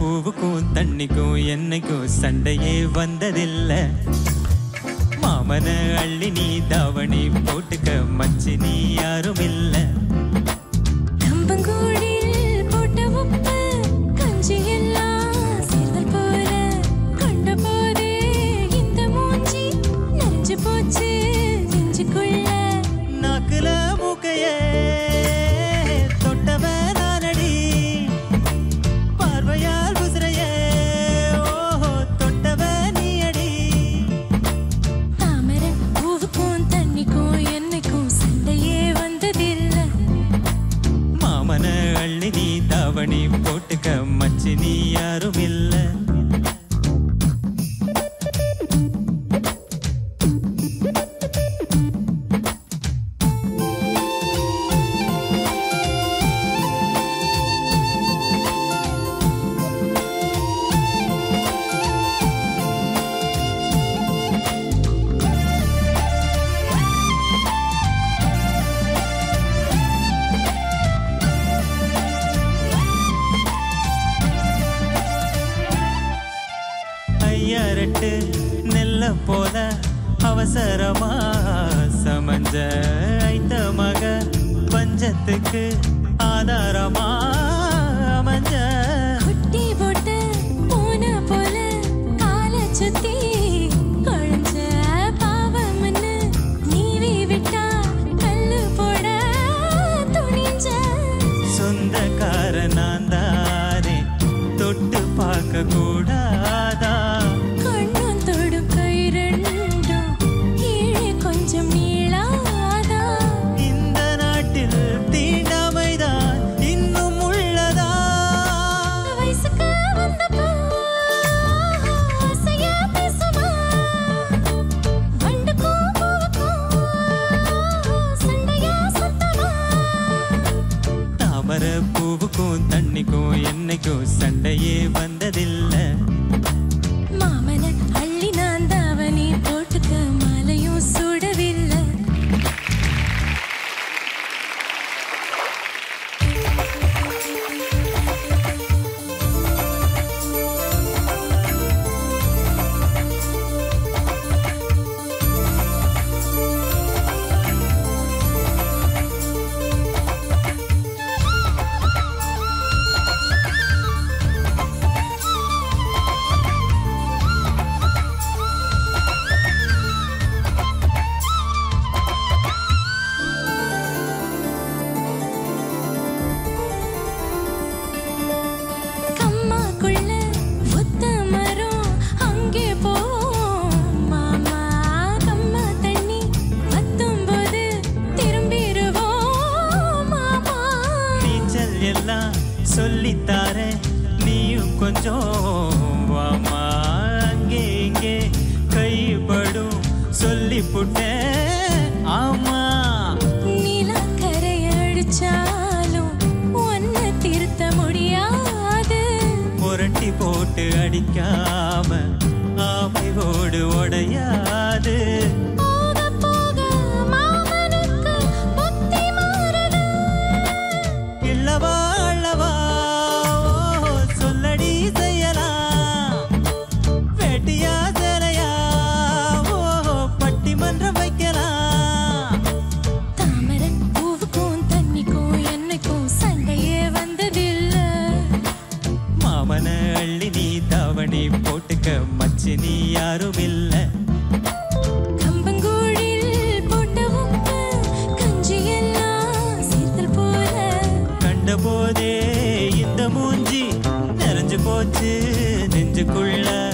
பூவுக்கும் தண்ணிக்கும் என்னைக்கும் சண்டையே வந்ததில்ல மாமன அள்ளி நீ தாவணி போட்டுக்க மச்சி நீ யாரும் இல்ல கம்பங்கூழில் போட்ட உப்பு கஞ்சி எல்லாம் சேர்தல் போல கண்ட போதே இந்த மூஞ்சி நெஞ்சு போச்சு நெஞ்சுக்குள்ள நாக்குல மூக்கையே தொட்டவ நானடி பார்வையால் உசிரையே ஓஹோ தொட்டவ நீ அடி தாமரை பூவுக்கும் தண்ணிக்கும் என்னைக்கும் சண்டையே வந்ததில்லை மாமன அள்ளி நீ தாவணி போட்டுக்க மச்சி நீ யாரும் இல்ல ஐயாரட்டு நெல்ல போல அவசரமா சமஞ்ச ஐத்த மக பஞ்சத்துக்கு ஆதாரமா அமைஞ்ச குட்டி போட்டு பூனை போல காலை சுத்தி குழஞ்ச பாவம்னு நீவி விட்டா கல்லு போட துணிஞ்ச சொந்தக்கார நான் தானே தொட்டு பார்க்க கூடாதா கண்ணும் தொடும் கை ரெண்டும் கீழே கொஞ்சம் நீளாதா இந்த நாட்டில் தீண்டாமைதான் இன்னும் உள்ளதா வயசுக்கு வந்தப்போ ஆசையா பேசுமா வண்டுக்கும் பூவுக்கும் சண்டையா சத்தமா தாமர பூவுக்கும் தண்ணிக்கும் என்னைக்கும் சண்டையே வந்ததில்ல மாமன அள்ளி நான் தாவணி போட்டுக்க மாலையும் சுடவில்லை கம்மாக்குள்ள ஒத்த மரம் அங்கே போவோம் மாமா கம்மா தண்ணி வத்தும்போது திரும்பிடுவோம் மாமா நீச்சல் எல்லாம் சொல்லித்தாரே நீயும் கொஞ்சம் வாமா அங்கே இங்கே கைப்படும் சொல்லி புட்டேன் ஆமா நிலக்கரை அடிச்சாலும் ஒன்ன திருத்த முடியாது புரட்டி போட்டு அடிக்காம ஆமையோடு உடையாது போக போக மாமனுக்கு புத்தி மாறுது இல்லவா அல்லவா ஓ, சொல்லடி செய்யலாம் வெட்டியா சேலையா ஓ பட்டிமன்றம் வைக்கலாம் தாமரை பூவுக்கும் தண்ணிக்கும் என்னைக்கும் சண்டையே வந்ததில்லை மாமன அள்ளி நீ தாவணி போட்டுக்க மச்சி நீ யாரும் இல்ல கம்பங்கூழில் போட்ட உப்பு கஞ்சி எல்லாம் சேர்த்தல் போல கண்ட போதே இந்த மூஞ்சி நிறைஞ்சு போச்சு நெஞ்சுக்குள்ள